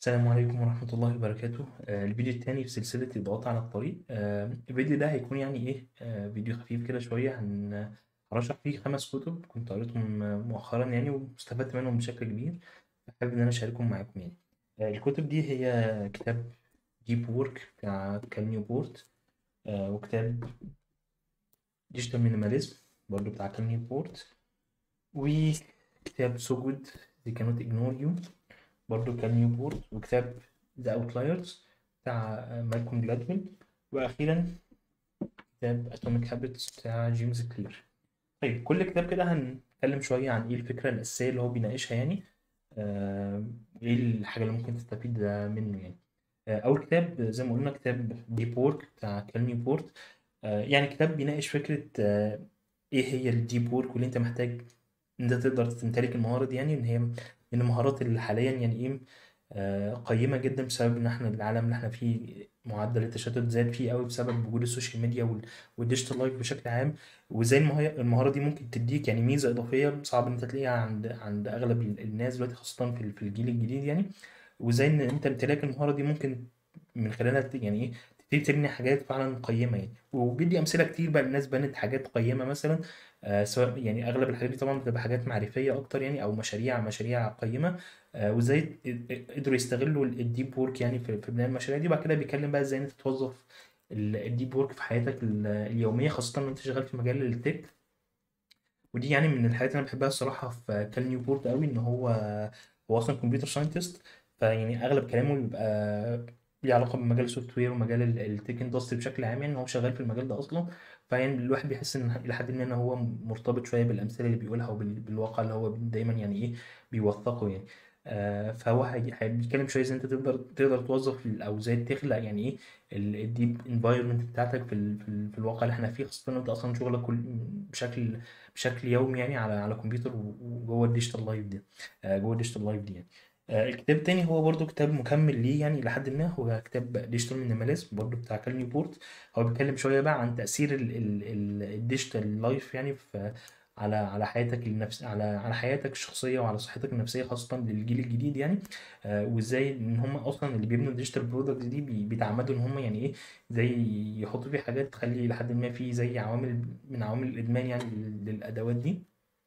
السلام عليكم ورحمة الله وبركاته آه، الفيديو التاني في سلسلة إضاءات على الطريق آه، الفيديو ده هيكون يعني إيه آه، فيديو خفيف كده شوية هن- هرشح فيه خمس كتب كنت قريتهم آه، مؤخرا يعني واستفدت منهم بشكل كبير فحابب إن أنا أشاركهم معاكم يعني آه، الكتب دي هي كتاب ديب وورك بتاع كال نيوبورت آه، وكتاب ديجيتال مينيماليزم برضه بتاع كال نيوبورت وكتاب سو جود They cannot ignore you برضه كان نيوبورت وكتاب ذا اوتلايرز بتاع مالكوم جلادويل واخيرا كتاب اتوميك هابتس بتاع جيمس كلير طيب كل كتاب كده هنتكلم شويه عن ايه الفكره الاساسيه اللي هو بيناقشها يعني آه، ايه الحاجه اللي ممكن تستفيد منه يعني آه، اول كتاب زي ما قلنا كتاب ديب وورك بتاع كال نيوبورت آه، يعني كتاب بيناقش فكره آه، ايه هي الديب وورك واللي انت محتاج ان انت تقدر تمتلك المهاره دي يعني ان هي من المهارات اللي حاليا يعني ايه آه، قيمة جدا بسبب ان احنا العالم اللي احنا فيه معدل التشتت زاد فيه قوي بسبب وجود السوشيال ميديا وال- والديجيتال لايف بشكل عام وازاي المهارة المهارة دي ممكن تديك يعني ميزة إضافية صعب ان انت تلاقيها عند عند اغلب ال- الناس دلوقتي خاصة في ال- في الجيل الجديد يعني وازاي ان انت امتلاك المهارة دي ممكن من خلالها ت- يعني ايه تبتدي تبني حاجات فعلا قيمة يعني وبيدي امثلة كتير بقى الناس بنت حاجات قيمة مثلا آه سواء يعني اغلب الحاجات دي طبعا بتبقى حاجات معرفية اكتر يعني او مشاريع مشاريع قيمة آه، وازاي قدروا يستغلوا الديب وورك يعني في في بناء المشاريع دي وبعد كده بيتكلم بقى ازاي انت توظف الديب وورك في حياتك ال- اليوميه خاصه لو انت شغال في مجال التك ودي يعني من الحاجات اللي انا بحبها الصراحه في كال نيوبورت قوي ان هو هو اصلا كمبيوتر ساينتست فيعني اغلب كلامه بيبقى ليه علاقه بمجال السوفت وير ومجال ال- التك اندستري بشكل عام يعني هو شغال في المجال ده اصلا فيعني الواحد بيحس ان الى حد ما ان هو مرتبط شويه بالامثله اللي بيقولها وبالواقع اللي هو دايما يعني ايه بيوثقه يعني آه، فهو هي- هي- بيتكلم شويه ازاي انت تقدر تقدر توظف ال- او ازاي تخلق يعني ايه الديب انفايرمنت بتاعتك في ال في, ال في الواقع اللي احنا فيه خاصه ان انت اصلا شغلك كل بشكل بشكل يومي يعني على على كمبيوتر و- وجوه الديجيتال لايف دي آه، جوه الديجيتال لايف دي يعني آه، الكتاب التاني هو برضو كتاب مكمل ليه يعني لحد ما هو كتاب ديجيتال مينيماليزم برضو بتاع كال نيوبورت هو بيتكلم شويه بقى عن تاثير ال- ال- ال- الديجيتال لايف يعني في على على حياتك النفس على على حياتك الشخصيه وعلى صحتك النفسيه خاصه للجيل الجديد يعني آه، وازاي ان هم اصلا اللي بيبنوا الديجيتال برودكتس دي بي- بيتعمدوا ان هم يعني ايه زي يحطوا فيه حاجات تخلي لحد ما في زي عوامل من عوامل الادمان يعني لل- للادوات دي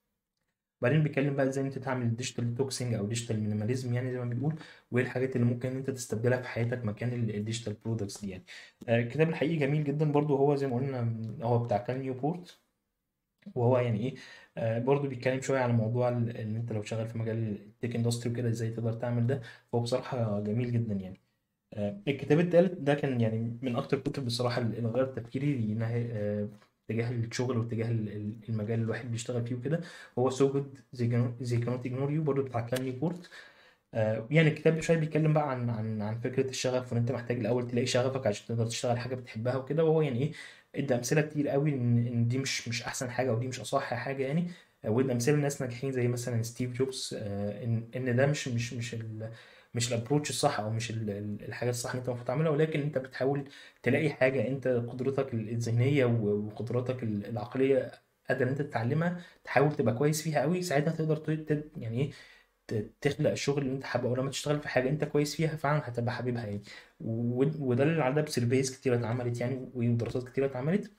وبعدين بيتكلم بقى ازاي انت تعمل ديجيتال توكسينج او ديجيتال مينيماليزم يعني زي ما بيقول وايه الحاجات اللي ممكن انت تستبدلها في حياتك مكان الديجيتال برودكتس دي يعني آه، الكتاب الحقيقي جميل جدا برضو هو زي ما قلنا هو بتاع كان نيوبورت وهو يعني ايه آه برضه بيتكلم شويه على موضوع ال- ان انت لو شغال في مجال التك اندستري وكده ازاي تقدر تعمل ده فهو بصراحه جميل جدا يعني آه الكتاب التالت ده كان يعني من اكتر الكتب بصراحه اللي غير تفكيري ناحية- آه تجاه الشغل وتجاه ال- ال- المجال اللي الواحد بيشتغل فيه وكده هو سو جود زي كانوت اجنور يو برضه بتاع كان نيوبورت آه، يعني الكتاب شويه بيتكلم بقى عن عن عن فكره الشغف وان انت محتاج الاول تلاقي شغفك عشان تقدر تشتغل حاجه بتحبها وكده وهو يعني ايه ادى امثله كتير قوي ان ان دي مش مش احسن حاجه ودي مش اصح حاجه يعني آه، وادى امثله لناس ناجحين زي مثلا ستيف جوبز آه، ان ان ده مش مش مش ال مش الابروتش الصح او مش ال- ال- الحاجه الصح اللي انت المفروض تعملها ولكن انت بتحاول تلاقي حاجه انت قدرتك الذهنيه و- وقدراتك ال- العقليه قادر ان انت تتعلمها تحاول تبقى كويس فيها قوي ساعتها تقدر ت- ت- يعني ايه ت- تخلق الشغل اللي انت حابه ولما تشتغل في حاجه انت كويس فيها فعلا هتبقى حبيبها يعني و- وده اللي عندها بسيرفيز كتير اتعملت يعني ودراسات كتير اتعملت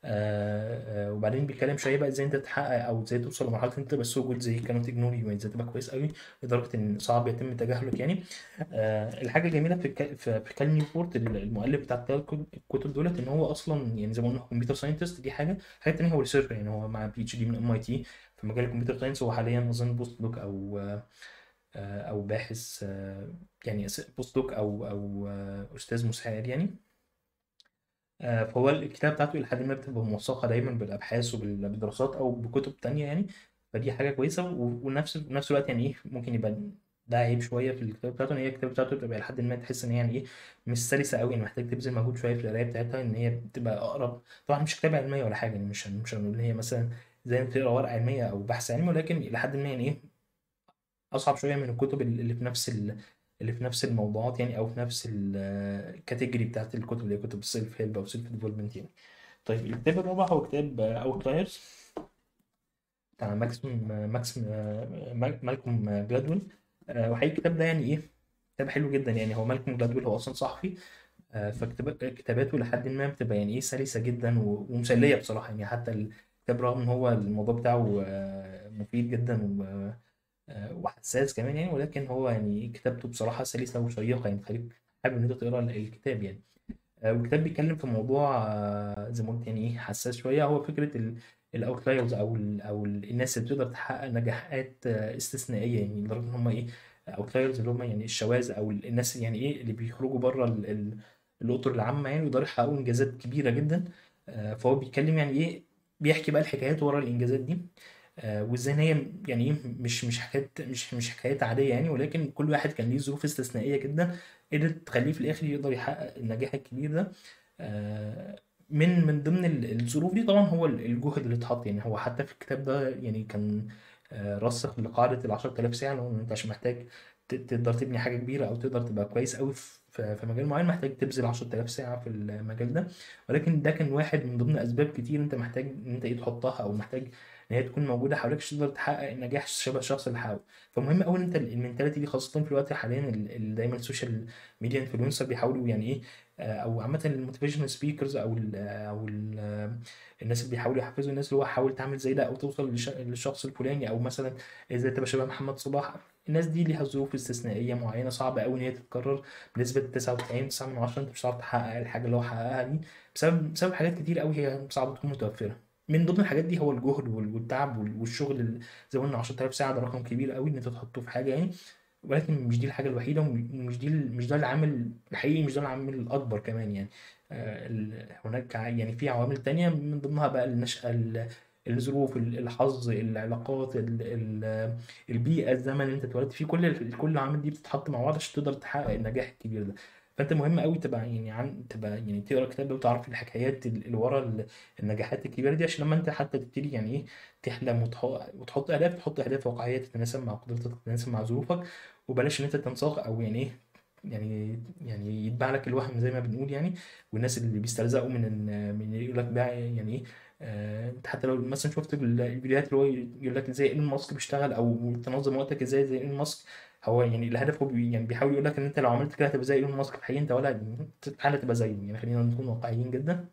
آه آه وبعدين بيتكلم شويه بقى ازاي انت تحقق او ازاي توصل لمرحله انت تبقى سو جود زي كانت اجنوري يعني ازاي تبقى كويس قوي لدرجه ان صعب يتم تجاهلك يعني آه الحاجه الجميله في الك... في في كال نيوبورت المؤلف بتاع التلات الكتب دولت ان هو اصلا يعني زي ما قلنا كمبيوتر ساينتست دي حاجه حاجه تانيه هو ريسيرشر يعني هو مع بي اتش دي من ام اي تي في مجال الكمبيوتر ساينس هو حاليا اظن بوست دوك او آه، آه، او باحث آه، يعني بوست دوك او او آه، استاذ مساعد يعني آه، فهو الكتابة بتاعته إلى حد ما بتبقى موثقة دايما بالأبحاث وبالدراسات أو بكتب تانية يعني فدي حاجة كويسة و- ونفس نفس الوقت يعني إيه ممكن يبقى ده عيب شوية في الكتابة بتاعته إن هي الكتابة بتاعته بتبقى إلى حد ما تحس إن هي يعني إيه مش سلسة أوي يعني محتاج تبذل مجهود شوية في القراية بتاعتها إن هي بتبقى أقرب طبعا مش كتابة علمية ولا حاجة يعني مش هن- مش هنقول إن هي مثلا زي ما بتقرا ورقة علمية أو بحث علمي ولكن إلى حد ما يعني إيه اصعب شويه من الكتب اللي في نفس ال... اللي في نفس الموضوعات يعني او في نفس الكاتيجوري بتاعت الكتب اللي هي كتب السيلف هيلب او سيلف ديفلوبمنت يعني طيب الكتاب الرابع هو كتاب اوتلايرز بتاع ماكسيم ماكسيم مالكوم جلادويل وحقيقي الكتاب ده يعني ايه كتاب حلو جدا يعني هو مالكوم جلادويل هو اصلا صحفي آه، فكتاباته لحد ما بتبقى يعني ايه سلسه جدا و- ومسليه بصراحه يعني حتى الكتاب رغم ان هو الموضوع بتاعه آه، مفيد جدا و- آه، وحساس كمان يعني ولكن هو يعني كتابته بصراحه سلسه وشيقه يعني تخليك حابب ان انت تقرا الكتاب يعني آه، والكتاب بيتكلم في موضوع آه، زي ما قلت يعني ايه حساس شويه هو فكره الاوتلايرز او ال او ال الناس اللي بتقدر تحقق نجاحات آه، استثنائيه يعني لدرجه ان هم ايه اوتلايرز اللي هم يعني الشواذ او الناس يعني ايه اللي بيخرجوا بره ال- ال- الاطر العامه يعني ويقدروا يحققوا انجازات كبيره جدا آه، فهو بيتكلم يعني ايه بيحكي بقى الحكايات ورا الانجازات دي آه، وازاي إن هي يعني ايه مش مش حكايات مش مش حكايات عاديه يعني ولكن كل واحد كان ليه ظروف استثنائيه جدا قدرت تخليه في الاخر يقدر يحقق النجاح الكبير ده آه، من من ضمن ال- الظروف دي طبعا هو ال- الجهد اللي اتحط يعني هو حتى في الكتاب ده يعني كان آه، رسخ لقاعده ال 10000 ساعه لو انت عشان محتاج ت- تقدر تبني حاجه كبيره او تقدر تبقى كويس قوي في في مجال معين محتاج تبذل 10000 ساعه في المجال ده ولكن ده كان واحد من ضمن اسباب كتير انت محتاج ان انت ايه تحطها او محتاج ان هي تكون موجوده حواليك عشان تقدر تحقق النجاح شبه الشخص اللي حاوله فمهم قوي ان انت المنتاليتي دي خاصه في الوقت حاليا اللي دايما السوشيال ميديا انفلونسر بيحاولوا يعني ايه آه، او عامه الموتيفيشنال سبيكرز او ال او ال الناس اللي بيحاولوا يحفزوا الناس اللي هو حاول تعمل زي ده او توصل للش- للشخص الفلاني او مثلا ازاي تبقى شبه محمد صلاح الناس دي ليها ظروف استثنائيه معينه صعبه قوي ان هي تتكرر بنسبه 99 9 من 10 انت مش هتعرف تحقق الحاجه اللي هو حققها دي بسبب بسبب حاجات كتير قوي هي صعبه تكون متوفره من ضمن الحاجات دي هو الجهد وال- والتعب وال- والشغل ال- زي ما قلنا 10000 ساعه ده رقم كبير قوي ان انت تحطه في حاجه يعني ولكن مش دي الحاجه الوحيده ومش دي مش ده العامل الحقيقي مش ده العامل الاكبر كمان يعني آه، ال- هناك ع- يعني في عوامل تانية من ضمنها بقى النشأة ال- الظروف ال- الحظ العلاقات ال- ال- البيئة الزمن اللي انت اتولدت فيه كل ال- كل العوامل دي بتتحط مع بعض عشان تقدر تحقق النجاح الكبير ده فانت مهم قوي تبقى يعني عن تبقى يعني تقرا الكتاب ده وتعرف الحكايات ال- اللي ورا ال- النجاحات الكبيره دي عشان لما انت حتى تبتدي يعني ايه تحلم وتحط وتحط اهداف تحط اهداف واقعيه تتناسب مع قدرتك تتناسب مع ظروفك وبلاش ان انت تنساق او يعني ايه يعني يعني يتبع لك الوهم زي ما بنقول يعني والناس اللي بيسترزقوا من ال- من اللي يقول لك بقى يعني ايه آه، انت حتى لو مثلا شفت ال- الفيديوهات اللي هو يقول لك ازاي ايلون ماسك بيشتغل او تنظم وقتك ازاي زي ايلون ماسك هو يعني الهدف هو بي يعني بيحاول يقول لك ان انت لو عملت كده هتبقى زي ايلون ماسك في الحقيقه انت ولا استحاله تبقى زيه يعني خلينا نكون واقعيين جدا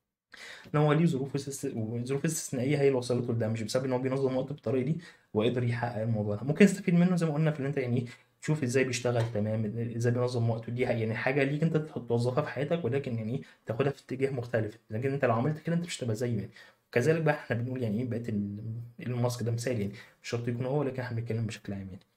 ان هو ليه ظروف استس- وظروف استثنائيه هي اللي وصلته لده مش بسبب ان هو بينظم وقته بالطريقه دي وقدر يحقق الموضوع ده ممكن تستفيد منه زي ما قلنا في ان انت يعني ايه تشوف ازاي بيشتغل تمام ازاي بينظم وقته دي يعني حاجه ليك انت توظفها في حياتك ولكن يعني ايه تاخدها في اتجاه مختلف لكن انت لو عملت كده انت مش هتبقى زيه يعني كذلك بقى احنا بنقول يعني ايه بقيت ال- ايلون ماسك ده مثال يعني مش شرط يكون هو ولكن احنا بنتكلم بشكل عام يعني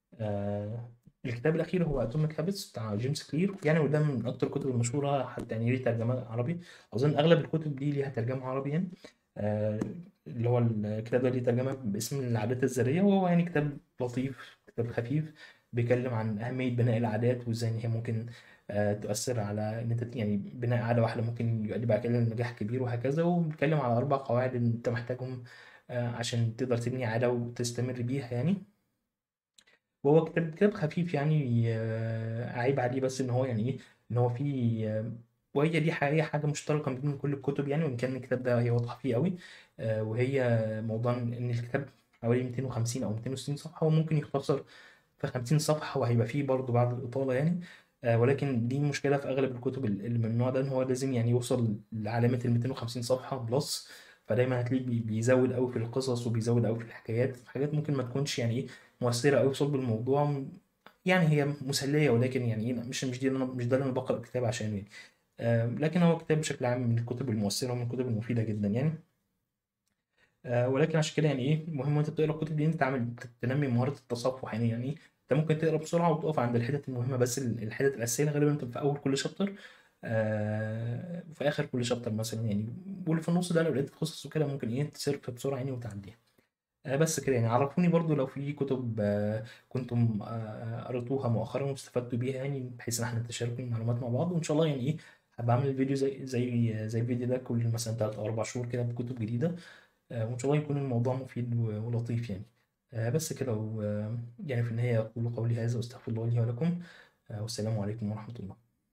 آه الكتاب الأخير هو اتوميك هابتس بتاع جيمس كلير يعني وده من أكتر الكتب المشهورة حتى يعني ليه ترجمة عربي أظن أغلب الكتب دي ليها ترجمة عربي يعني آه اللي هو الكتاب ده ليه ترجمة باسم العادات الذرية وهو يعني كتاب لطيف كتاب خفيف بيتكلم عن أهمية بناء العادات وإزاي إن هي ممكن آه تؤثر على إن أنت يعني بناء عادة واحدة ممكن يؤدي بعد كده لنجاح كبير وهكذا وبيتكلم على أربع قواعد أنت محتاجهم آه عشان تقدر تبني عادة وتستمر بيها يعني وهو كتاب كتاب خفيف يعني آه، عيب عليه بس ان هو يعني ايه ان هو فيه آه، وهي دي حقيقة حاجة مشتركة ما بين كل الكتب يعني وإن كان الكتاب ده هي واضحة فيه قوي آه، وهي موضوع إن الكتاب حوالي 250 أو 260 صفحة هو ممكن يختصر في 50 صفحة وهيبقى فيه برضه بعض الإطالة يعني آه، ولكن دي مشكلة في أغلب الكتب اللي من النوع ده إن هو لازم يعني يوصل لعلامة ال 250 صفحة بلس فدايما هتلاقيه بي- بيزود قوي في القصص وبيزود قوي في الحكايات حاجات ممكن ما تكونش يعني إيه مؤثرة قوي في صلب الموضوع يعني هي مسلية ولكن يعني إيه مش مش دي اللي أنا مش ده اللي أنا بقرأ الكتاب عشانه يعني آه، لكن هو كتاب بشكل عام من الكتب المؤثرة ومن الكتب المفيدة جدا يعني آه، ولكن عشان كده يعني ايه مهم وانت بتقرا الكتب دي انت تعمل تنمي مهاره التصفح يعني يعني ايه انت ممكن تقرا بسرعه وتقف عند الحتت المهمه بس ال- الحتت الاساسيه غالبا بتبقى في اول كل شابتر آه وفي اخر كل شابتر مثلا يعني واللي في النص ده لو لقيت قصص وكده ممكن ايه تسيرف بسرعه يعني وتعديها آه بس كده يعني عرفوني برضو لو في كتب آه كنتم آه قرأتوها مؤخرا واستفدتوا بيها يعني بحيث ان احنا نتشارك المعلومات مع بعض وان شاء الله يعني ايه هبقى اعمل الفيديو زي زي زي الفيديو ده كل مثلا تلات او اربع شهور كده بكتب جديده آه، وإن شاء الله يكون الموضوع مفيد و- ولطيف يعني آه، بس كده و- يعني في النهاية أقول قولي هذا وأستغفر الله لي ولكم آه، والسلام عليكم ورحمة الله